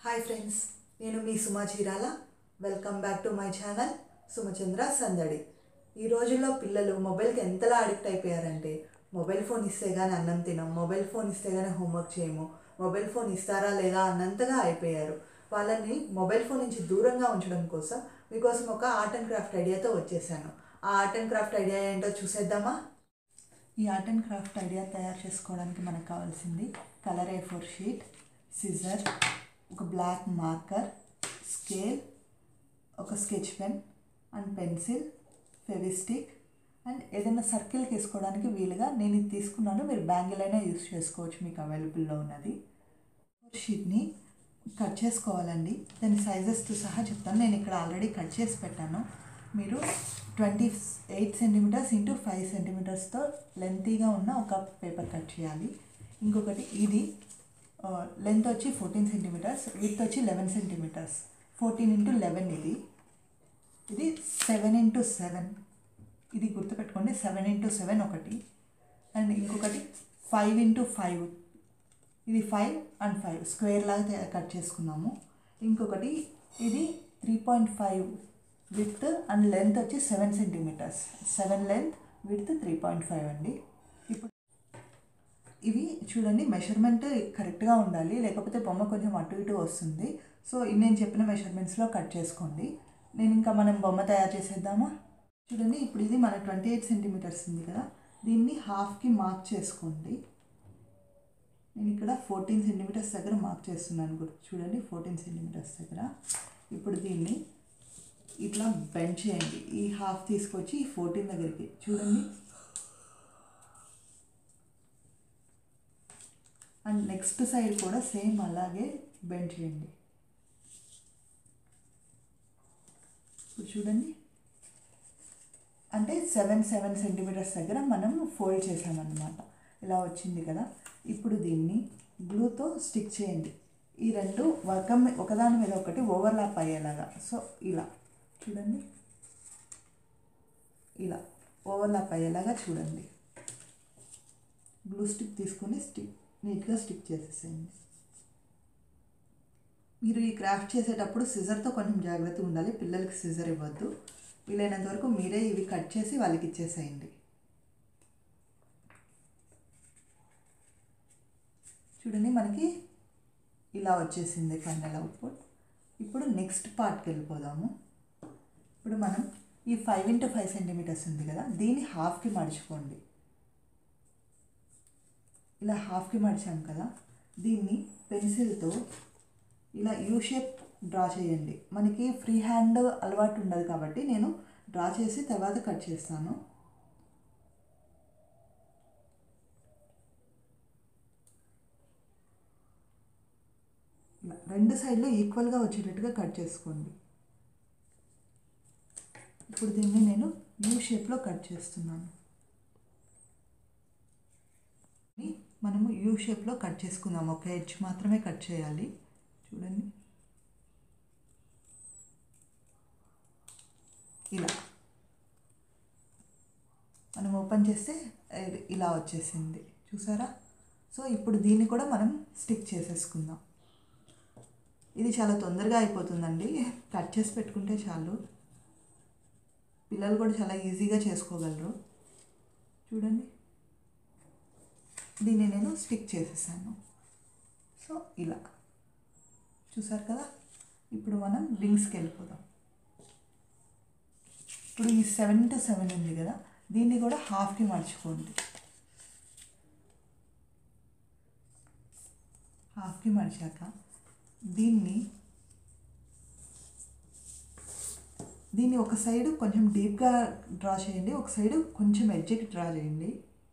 hi friends నేను మీ Suma Chirala welcome back to my channel Sumachandra Sandadi ఈ రోజుల్లో పిల్లలు మొబైల్కి ఎంతలా అడిక్ట్ అయిపోయారంటే మొబైల్ ఫోన్ ఇస్తే కానీ అన్నం తినం మొబైల్ ఫోన్ ఇస్తే కానీ హోంవర్క్ చేయము మొబైల్ ఫోన్ ఇస్తారా లేదా అన్నంతగా అయిపోయారు వాళ్ళని మొబైల్ ఫోన్ నుంచి దూరంగా ఉంచడం కోసం మీకోసం ఒక ఆర్ట్ అండ్ క్రాఫ్ట్ ఐడియాతో వచ్చేసాను ఆ ఆర్ట్ అండ్ క్రాఫ్ట్ ఐడియా ఏంటో చూసేద్దామా ఈ ఆర్ట్ అండ్ క్రాఫ్ట్ ఐడియా తయారు చేసుకోవడానికి మనకు కావాల్సింది colour A four sheet scissor ఒక బ్లాక్ మార్కర్ స్కేల్ ఒక sketch pen and pencil Fevistick and ఏదైనా సర్కిల్కి వేసుకోవడానికి వీలుగా నేను ఇది తీసుకున్నాను మీరు బ్యాంగిల్ అయినా యూస్ చేసుకోవచ్చు మీకు అవైలబుల్లో ఉన్నది షీట్ని కట్ చేసుకోవాలండి దాని సైజెస్తో సహా చెప్తాను నేను ఇక్కడ ఆల్రెడీ కట్ చేసి పెట్టాను మీరు twenty eight centimetres into five సెంటీమీటర్స్తో లెంతీగా ఉన్న ఒక పేపర్ కట్ చేయాలి ఇంకొకటి ఇది లెంత్ వచ్చి ఫోర్టీన్ సెంటీమీటర్స్ విత్ వచ్చి eleven centimetres fourteen into eleven ఇది ఇది సెవెన్ ఇంటూ సెవెన్ ఇది గుర్తుపెట్టుకోండి సెవెన్ ఇంటూ సెవెన్ ఒకటి అండ్ ఇంకొకటి ఫైవ్ ఇంటూ ఫైవ్ ఇది ఫైవ్ అండ్ ఫైవ్ స్క్వేర్ లాగా కట్ చేసుకున్నాము ఇంకొకటి ఇది three point five with and length వచ్చి seven centimetres seven length with three point five అండి ఇప్పుడు ఇవి చూడండి మెషర్మెంట్ కరెక్ట్గా ఉండాలి లేకపోతే బొమ్మ కొంచెం అటు ఇటు వస్తుంది సో నేను చెప్పిన మెషర్మెంట్స్లో కట్ చేసుకోండి నేను ఇంకా మనం బొమ్మ తయారు చేసేద్దామా చూడండి ఇప్పుడు ఇది మన ట్వంటీ ఎయిట్ సెంటీమీటర్స్ ఉంది కదా దీన్ని హాఫ్కి మార్క్ చేసుకోండి నేను ఇక్కడ ఫోర్టీన్ సెంటీమీటర్స్ దగ్గర మార్క్ చేస్తున్నాను గుర్తు చూడండి ఫోర్టీన్ సెంటీమీటర్స్ దగ్గర ఇప్పుడు దీన్ని ఇట్లా బెండ్ చేయండి ఈ హాఫ్ తీసుకొచ్చి ఈ ఫోర్టీన్ దగ్గరికి చూడండి అండ్ నెక్స్ట్ సైడ్ కూడా సేమ్ అలాగే బెండ్ చేయండి ఇప్పుడు చూడండి అంటే సెవెన్ సెవెన్ సెంటీమీటర్స్ దగ్గర మనం ఫోల్డ్ చేసామన్నమాట ఇలా వచ్చింది కదా ఇప్పుడు దీన్ని గ్లూతో స్టిక్ చేయండి ఈ రెండు వర్గం ఒకదాని మీద ఒకటి ఓవర్లాప్ అయ్యేలాగా సో ఇలా చూడండి ఇలా ఓవర్లాప్ అయ్యేలాగా చూడండి గ్లూ స్టిక్ తీసుకొని స్టిక్ నీట్గా స్టిక్ చేసేసేయండి మీరు ఈ క్రాఫ్ట్ చేసేటప్పుడు సిజర్తో కొంచెం జాగ్రత్తగా ఉండాలి పిల్లలకి సిజర్ ఇవ్వద్దు వీలైనంత వరకు మీరే ఇవి కట్ చేసి వాళ్ళకి ఇచ్చేసేయండి చూడండి మనకి ఇలా వచ్చేసింది ఫైనల్ అవుట్పుట్ ఇప్పుడు నెక్స్ట్ పార్ట్కి వెళ్ళిపోదాము ఇప్పుడు మనం ఈ ఫైవ్ ఇంటూ ఫైవ్ సెంటీమీటర్స్ ఉంది కదా దీన్ని హాఫ్కి మడుచుకోండి ఇలా హాఫ్కి మడిచాం కదా దీన్ని పెన్సిల్తో ఇలా యూ షేప్ డ్రా చేయండి మనకి ఫ్రీ హ్యాండ్ అలవాటు ఉండదు కాబట్టి నేను డ్రా చేసి తర్వాత కట్ చేస్తాను రెండు సైడ్లు ఈక్వల్గా వచ్చేటట్టుగా కట్ చేసుకోండి ఇప్పుడు దీన్ని నేను యూ షేప్లో కట్ చేస్తున్నాను మనము యూ షేప్లో కట్ చేసుకుందాం ఒక ఎడ్జ్ మాత్రమే కట్ చేయాలి చూడండి ఇలా మనం ఓపెన్ చేస్తే ఇలా వచ్చేసింది చూసారా సో ఇప్పుడు దీన్ని కూడా మనం స్టిక్ చేసేసుకుందాం ఇది చాలా తొందరగా అయిపోతుందండి కట్ చేసి పెట్టుకుంటే చాలు పిల్లలు కూడా చాలా ఈజీగా చేసుకోగలరు చూడండి దీన్ని నేను స్టిక్ చేసేసాను సో ఇలా చూసారు కదా ఇప్పుడు మనం రింగ్స్కి వెళ్ళిపోదాం ఇప్పుడు ఈ సెవెన్ టు సెవెన్ ఉంది కదా దీన్ని కూడా హాఫ్కి మర్చుకోండి హాఫ్కి మడిచాక దీన్ని దీన్ని ఒక సైడు కొంచెం డీప్గా డ్రా చేయండి ఒక సైడు కొంచెం ఎడ్జ్కి డ్రా చేయండి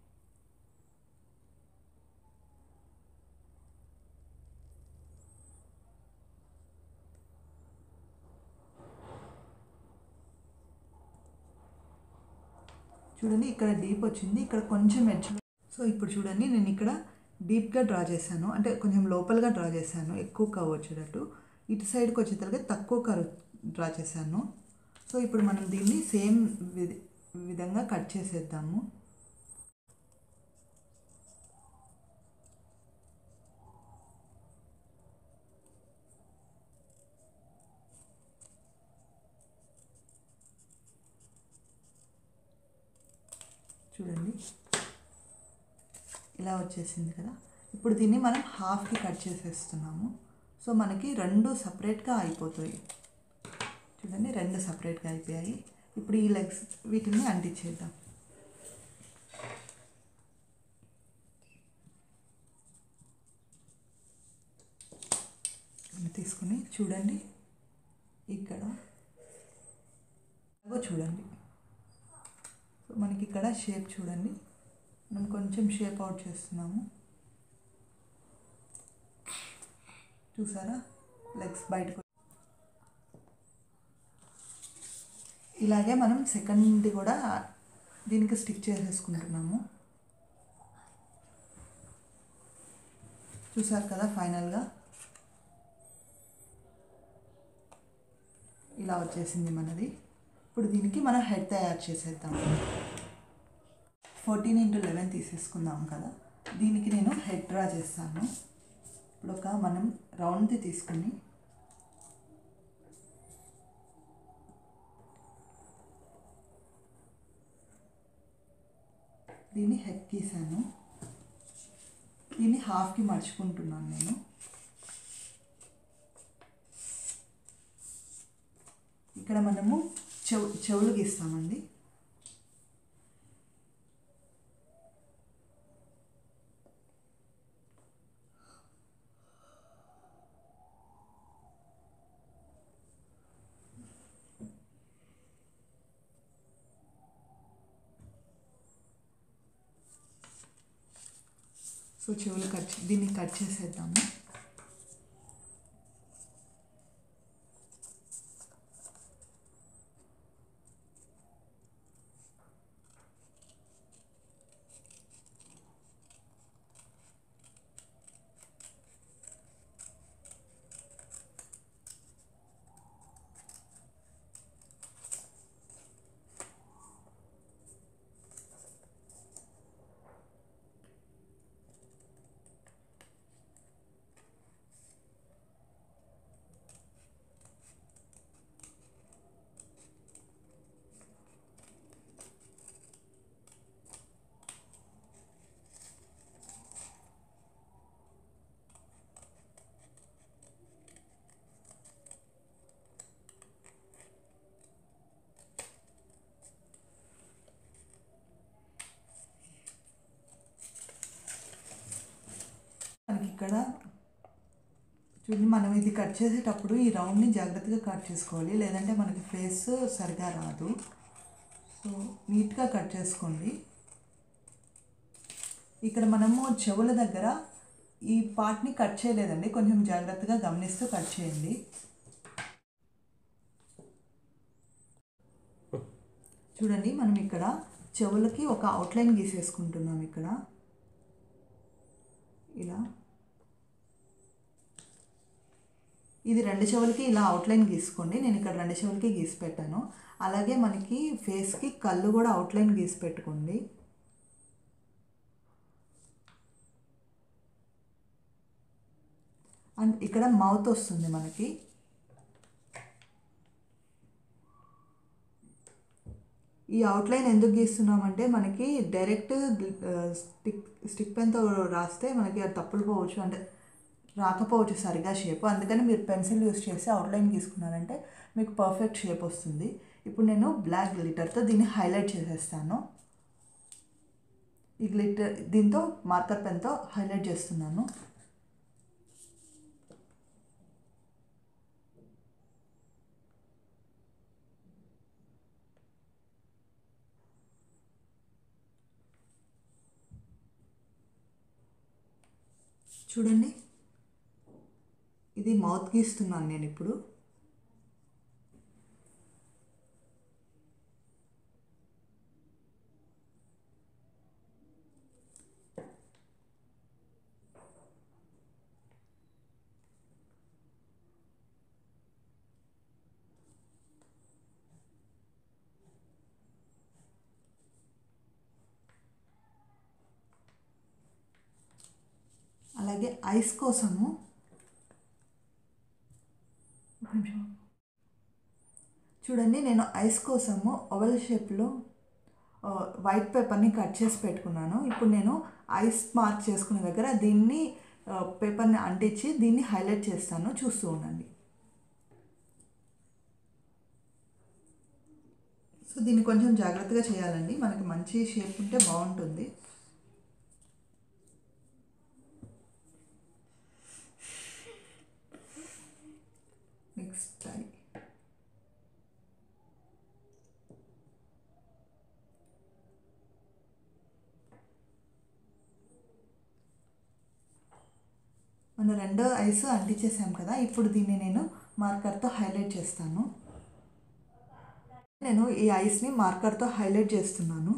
చూడండి ఇక్కడ డీప్ వచ్చింది ఇక్కడ కొంచెం ఎడ్జ్ సో ఇప్పుడు చూడండి నేను ఇక్కడ డీప్గా డ్రా చేశాను అంటే కొంచెం లోపలగా డ్రా చేశాను ఎక్కువ కవ్ వచ్చేటట్టు ఇటు సైడ్కి వచ్చేసరికి తక్కువ కర్వ్ డ్రా చేశాను సో ఇప్పుడు మనం దీన్ని సేమ్ విధంగా కట్ చేసేద్దాము చూడండి ఇలా వచ్చేసింది కదా ఇప్పుడు దీన్ని మనం హాఫ్కి కట్ చేసేస్తున్నాము సో మనకి రెండు సపరేట్గా అయిపోతాయి చూడండి రెండు సపరేట్గా అయిపోయాయి ఇప్పుడు ఈ లెగ్స్ వీటిని అంటించేద్దాం తీసుకుని చూడండి ఇక్కడ అగో చూడండి సో మనకి ఇక్కడ షేప్ చూడండి మనం కొంచెం షేప్ అవుట్ చేస్తున్నాము చూసారా లెగ్స్ బయటకు ఇలాగే మనం సెకండ్ కూడా దీనికి స్టిక్ చేసేసుకుంటున్నాము చూసారు కదా ఫైనల్గా ఇలా వచ్చేసింది మనది ఇప్పుడు దీనికి మనం హెడ్ తయారు చేసేద్దాం ఫోర్టీన్ ఇంటూ లెవెన్ తీసేసుకుందాం కదా దీనికి నేను హెడ్ డ్రా చేస్తాను ఇప్పుడు ఒక మనం రౌండ్ది తీసుకుని దీన్ని హెడ్ గీసాను దీన్ని హాఫ్కి మర్చుకుంటున్నాను నేను ఇక్కడ మనము చెవు చెవులు గీస్తామండి సో చెవులు కట్ చే- దీన్ని కట్ చేసేద్దాము మనకి ఇక్కడ చూడండి మనం ఇది కట్ చేసేటప్పుడు ఈ రౌండ్ని జాగ్రత్తగా కట్ చేసుకోవాలి లేదంటే మనకి ఫేస్ సరిగా రాదు సో నీట్గా కట్ చేసుకోండి ఇక్కడ మనము చెవుల దగ్గర ఈ పార్ట్ని కట్ చేయలేదండి కొంచెం జాగ్రత్తగా గమనిస్తూ కట్ చేయండి చూడండి మనం ఇక్కడ చెవులకి ఒక అవుట్లైన్ గీసేసుకుంటున్నాం ఇక్కడ ఇలా ఇది రెండు చెవులకి ఇలా అవుట్లైన్ గీసుకోండి నేను ఇక్కడ రెండు చెవులకి గీసి పెట్టాను అలాగే మనకి ఫేస్కి కళ్ళు కూడా అవుట్లైన్ గీసి పెట్టుకోండి అండ్ ఇక్కడ మౌత్ వస్తుంది మనకి ఈ అవుట్లైన్ ఎందుకు గీస్తున్నామంటే మనకి డైరెక్ట్ స్టిక్ స్టిక్ పెన్తో రాస్తే మనకి అది తప్పులు పోవచ్చు అంటే రాకపోవచ్చు సరిగా షేప్ అందుకని మీరు పెన్సిల్ యూస్ చేసి అవుట్లైన్ గీసుకున్నారంటే మీకు పర్ఫెక్ట్ షేప్ వస్తుంది ఇప్పుడు నేను బ్లాక్ గ్లిటర్తో దీన్ని హైలైట్ చేసేస్తాను ఈ గ్లిటర్ దీంతో మార్కర్ పెన్తో హైలైట్ చేస్తున్నాను చూడండి ఇది మౌత్ గీస్తున్నాను నేను ఇప్పుడు అలాగే ఐస్ కోసము ఒక నిమిషం చూడండి నేను ఐస్ కోసము ఓవల్ షేప్లో వైట్ పేపర్ని కట్ చేసి పెట్టుకున్నాను ఇప్పుడు నేను ఐస్ మార్క్ చేసుకునే దగ్గర దీన్ని ఆ, పేపర్ని అంటించి దీన్ని హైలైట్ చేస్తాను చూస్తూ ఉండండి సో దీన్ని కొంచెం జాగ్రత్తగా చేయాలండి మనకి మంచి షేప్ ఉంటే బాగుంటుంది నెక్స్ట్ ఐ మన రెండో ఐస్ అంటించేసాం కదా ఇప్పుడు దీన్ని నేను మార్కర్తో హైలైట్ చేస్తాను నేను ఈ ఐస్ని మార్కర్తో హైలైట్ చేస్తున్నాను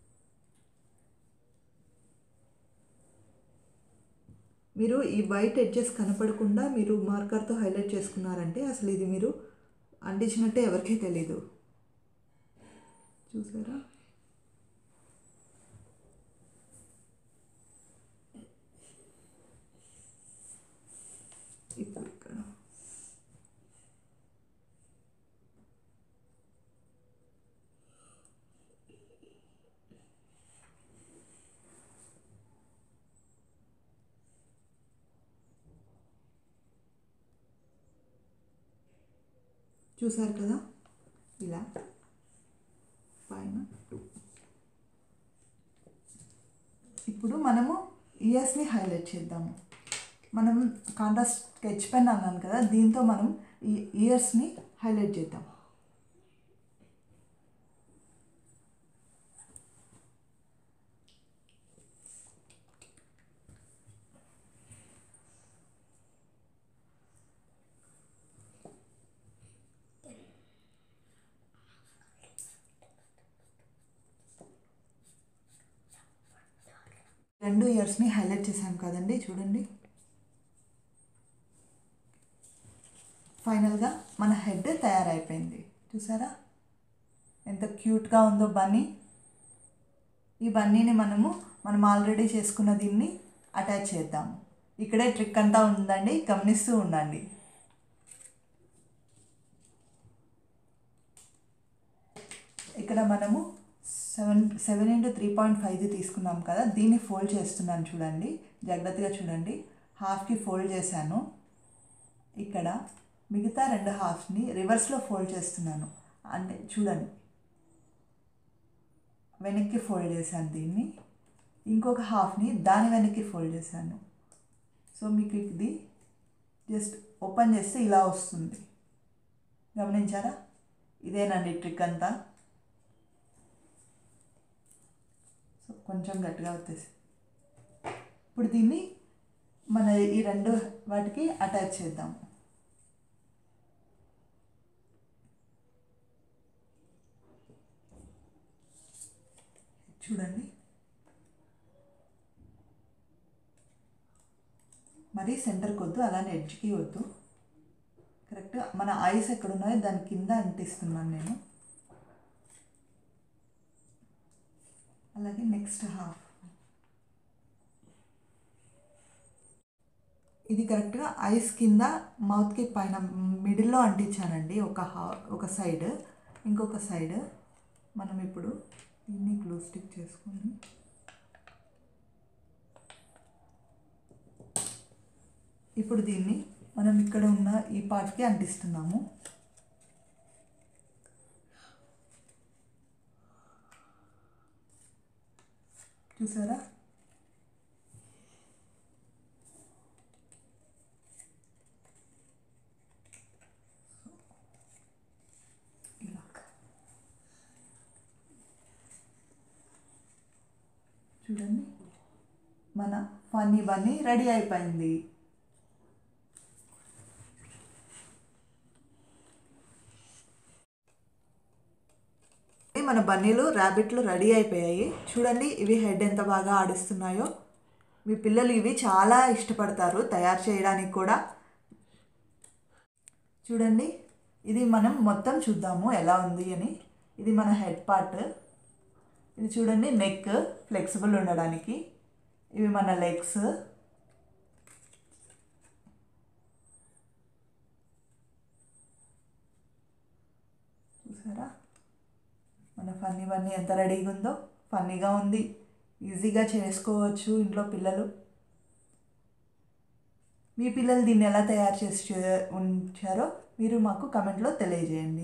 మీరు ఈ వైట్ ఎడ్జెస్ కనపడకుండా మీరు మార్కర్తో హైలైట్ చేసుకున్నారంటే అసలు ఇది మీరు అంటించినట్టే ఎవరికీ తెలీదు చూసారా ఇప్పుడు ఇక్కడ చూసారు కదా ఇలా పైన టూ ఇప్పుడు మనము ఇయర్స్ని హైలైట్ చేద్దాము మనం కాంట్రాస్ట్ స్కెచ్ పెన్ అన్నాను కదా దీంతో మనం ఈ ఇయర్స్ని హైలైట్ చేద్దాం రెండు ఇయర్స్ని హైలైట్ చేశాం కదండి చూడండి ఫైనల్గా మన హెడ్ తయారైపోయింది చూసారా ఎంత క్యూట్గా ఉందో బన్నీ ఈ బన్నీని మనము మనం ఆల్రెడీ చేసుకున్న దీన్ని అటాచ్ చేద్దాము ఇక్కడే ట్రిక్ అంతా ఉందండి గమనిస్తూ ఉండండి ఇక్కడ మనము seven seven into three point ఫైవ్ది తీసుకున్నాం కదా దీన్ని ఫోల్డ్ చేస్తున్నాను చూడండి జాగ్రత్తగా చూడండి హాఫ్కి ఫోల్డ్ చేశాను ఇక్కడ మిగతా రెండు హాఫ్ని రివర్స్లో ఫోల్డ్ చేస్తున్నాను అంటే చూడండి వెనక్కి ఫోల్డ్ చేశాను దీన్ని ఇంకొక హాఫ్ని దాని వెనక్కి ఫోల్డ్ చేశాను సో మీకు ఇది జస్ట్ ఓపెన్ చేస్తే ఇలా వస్తుంది గమనించారా ఇదేనండి ట్రిక్ అంతా సో కొంచెం గట్టిగా వచ్చేసి ఇప్పుడు దీన్ని మన ఈ రెండు వాటికి అటాచ్ చేద్దాం చూడండి మరి సెంటర్కి వద్దు అలానే ఎడ్జ్కి వద్దు కరెక్ట్గా మన ఐస్ ఎక్కడ ఉన్నాయో దాని కింద అంటిస్తున్నాను నేను అలాగే నెక్స్ట్ హాఫ్ ఇది కరెక్ట్గా ఐస్ కింద మౌత్కి పైన మిడిల్లో అంటించానండి ఒక హా ఒక సైడ్ ఇంకొక సైడ్ మనం ఇప్పుడు దీన్ని గ్లూ స్టిక్ చేసుకొని ఇప్పుడు దీన్ని మనం ఇక్కడ ఉన్న ఈ పార్ట్కి అంటిస్తున్నాము చూసారా ఇలా చూడండి మన ఫన్నీ బన్నీ రెడీ అయిపోయింది మన బన్నీలు ర్యాబిట్లు రెడీ అయిపోయాయి చూడండి ఇవి హెడ్ ఎంత బాగా ఆడిస్తున్నాయో మీ పిల్లలు ఇవి చాలా ఇష్టపడతారు తయారు చేయడానికి కూడా చూడండి ఇది మనం మొత్తం చూద్దాము ఎలా ఉంది అని ఇది మన హెడ్ పార్ట్ ఇది చూడండి నెక్ ఫ్లెక్సిబుల్ ఉండడానికి ఇవి మన లెగ్స్ చూసారా మన ఫన్నీ వన్నీ ఎంత రెడీగా ఉందో ఫన్నీగా ఉంది ఈజీగా చేసుకోవచ్చు ఇంట్లో పిల్లలు మీ పిల్లలు దీన్ని ఎలా తయారు చేసి చే- ఉంచారో మీరు మాకు కమెంట్లో తెలియజేయండి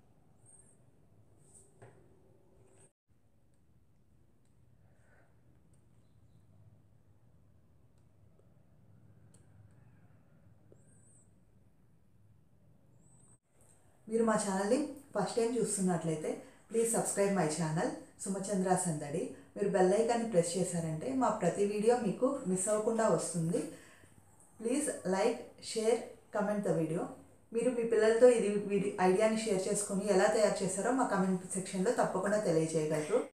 మీరు మా ఛానల్ని ఫస్ట్ టైం చూస్తున్నట్లయితే please subscribe my channel Sumachandra Sandadi మీరు బెల్ ఐకాన్ని ప్రెస్ చేశారంటే మా ప్రతి వీడియో మీకు మిస్ అవ్వకుండా వస్తుంది please like share comment the video మీరు మీ పిల్లలతో ఇది వీడి ఐడియాని షేర్ చేసుకొని ఎలా తయారు చేశారో మా కమెంట్ సెక్షన్లో తప్పకుండా తెలియజేయగలరు